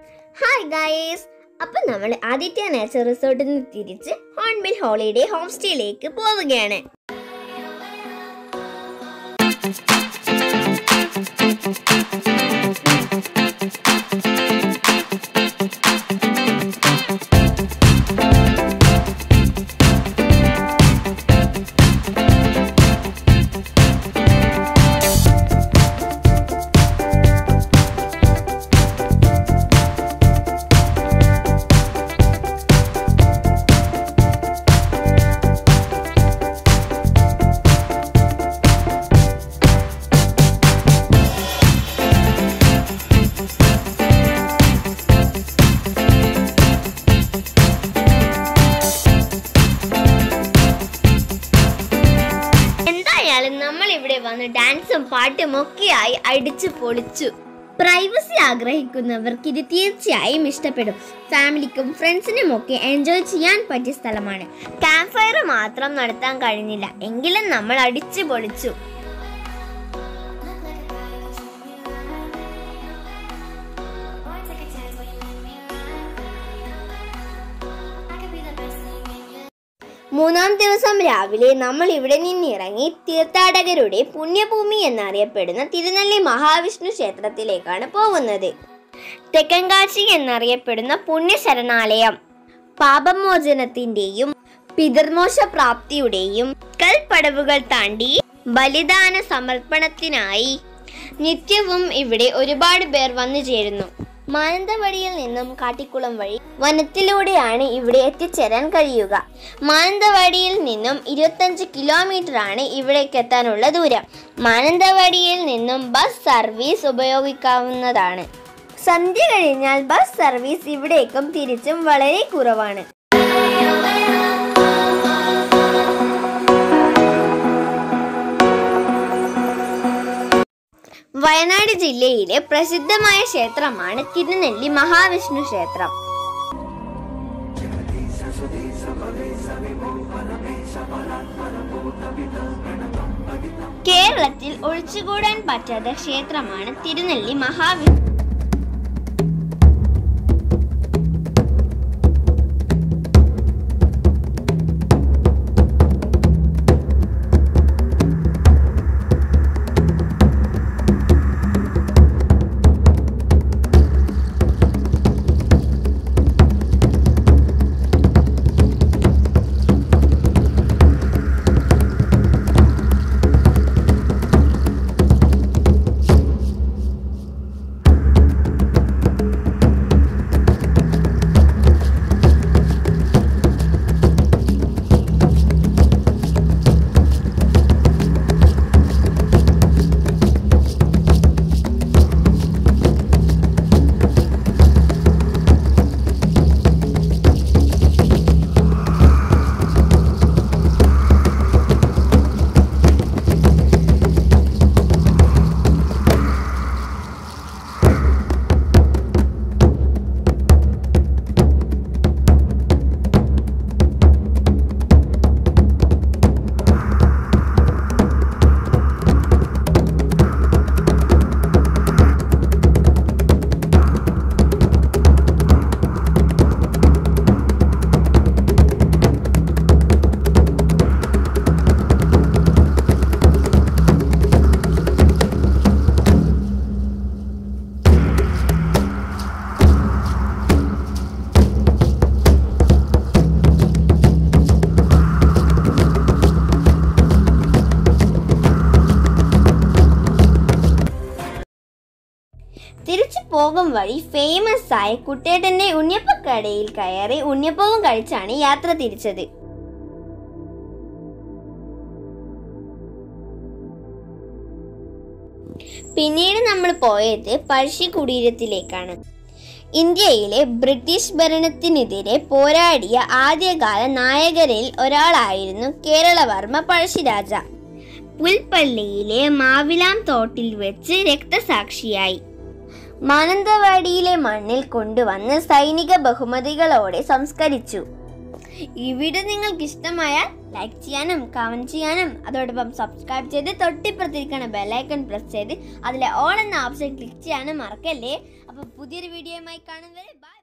hi ഗായേസ് അപ്പൊ നമ്മൾ Aditya nature റിസോർട്ടിൽ നിന്ന് തിരിച്ച് ഹോൺബിൽ ഹോളിഡേ ഹോം സ്റ്റേയിലേക്ക് പോവുകയാണ് എന്തായാലും നമ്മൾ ഇവിടെ വന്ന് ഡാൻസും പാട്ടും ഒക്കെയായി അടിച്ചു പൊളിച്ചു പ്രൈവസി ആഗ്രഹിക്കുന്നവർക്ക് ഇത് തീർച്ചയായും ഇഷ്ടപ്പെടും ഫാമിലിക്കും ഫ്രണ്ട്സിനും ഒക്കെ എൻജോയ് ചെയ്യാൻ പറ്റിയ സ്ഥലമാണ് ക്യാമ്പ് ഫയർ മാത്രം നടത്താൻ കഴിഞ്ഞില്ല എങ്കിലും നമ്മൾ അടിച്ചു പൊളിച്ചു മൂന്നാം ദിവസം രാവിലെ നമ്മൾ ഇവിടെ നിന്നിറങ്ങി തീർത്ഥാടകരുടെ പുണ്യഭൂമി എന്നറിയപ്പെടുന്ന തിരുനെല്ലി മഹാവിഷ്ണു ക്ഷേത്രത്തിലേക്കാണ് പോകുന്നത് തെക്കൻകാശി എന്നറിയപ്പെടുന്ന പുണ്യശരണാലയം പാപമോചനത്തിന്റെയും പിതൃമോശ പ്രാപ്തിയുടെയും കൽപ്പടവുകൾ താണ്ടി ബലിദാന സമർപ്പണത്തിനായി നിത്യവും ഇവിടെ ഒരുപാട് പേർ വന്നു ചേരുന്നു മാനന്തവാടിയിൽ നിന്നും കാട്ടിക്കുളം വഴി വനത്തിലൂടെയാണ് ഇവിടെ എത്തിച്ചേരാൻ കഴിയുക മാനന്തവാടിയിൽ നിന്നും ഇരുപത്തഞ്ച് കിലോമീറ്റർ ആണ് ഇവിടേക്ക് എത്താനുള്ള ദൂരം മാനന്തവാടിയിൽ നിന്നും ബസ് സർവീസ് ഉപയോഗിക്കാവുന്നതാണ് സന്ധ്യ കഴിഞ്ഞാൽ ബസ് സർവീസ് ഇവിടേക്കും തിരിച്ചും വളരെ കുറവാണ് വയനാട് ജില്ലയിലെ പ്രസിദ്ധമായ ക്ഷേത്രമാണ് തിരുനെല്ലി മഹാവിഷ്ണു ക്ഷേത്രം കേരളത്തിൽ ഒഴിച്ചുകൂടാൻ പറ്റാത്ത ക്ഷേത്രമാണ് തിരുനെല്ലി മഹാവിഷ്ണു തിരിച്ചു പോകും വഴി ഫേമസ് ആയ കുട്ടേട്ടന്റെ ഉണ്ണിയപ്പക്കടയിൽ കയറി ഉണ്ണിയപ്പവും കഴിച്ചാണ് യാത്ര തിരിച്ചത് പിന്നീട് നമ്മൾ പോയത് പഴശ്ശി കുടീരത്തിലേക്കാണ് ഇന്ത്യയിലെ ബ്രിട്ടീഷ് ഭരണത്തിനെതിരെ പോരാടിയ ആദ്യകാല നായകരിൽ ഒരാളായിരുന്നു കേരളവർമ്മ പഴശ്ശിരാജ പുൽപ്പള്ളിയിലെ മാവിലാം തോട്ടിൽ വെച്ച് രക്തസാക്ഷിയായി മാനന്തവാടിയിലെ മണ്ണിൽ കൊണ്ടുവന്ന് സൈനിക ബഹുമതികളോടെ സംസ്കരിച്ചു ഈ വീഡിയോ നിങ്ങൾക്ക് ഇഷ്ടമായാൽ ലൈക്ക് ചെയ്യാനും കമന്റ് ചെയ്യാനും അതോടൊപ്പം സബ്സ്ക്രൈബ് ചെയ്ത് തൊട്ടിപ്പുറത്തിരിക്കുന്ന ബെല്ലൈക്കൺ പ്രസ് ചെയ്ത് അതിലെ ഓൾ എന്ന ഓപ്ഷൻ ക്ലിക്ക് ചെയ്യാനും മറക്കല്ലേ അപ്പോൾ പുതിയൊരു വീഡിയോയുമായി കാണുന്നവരെ ബൈ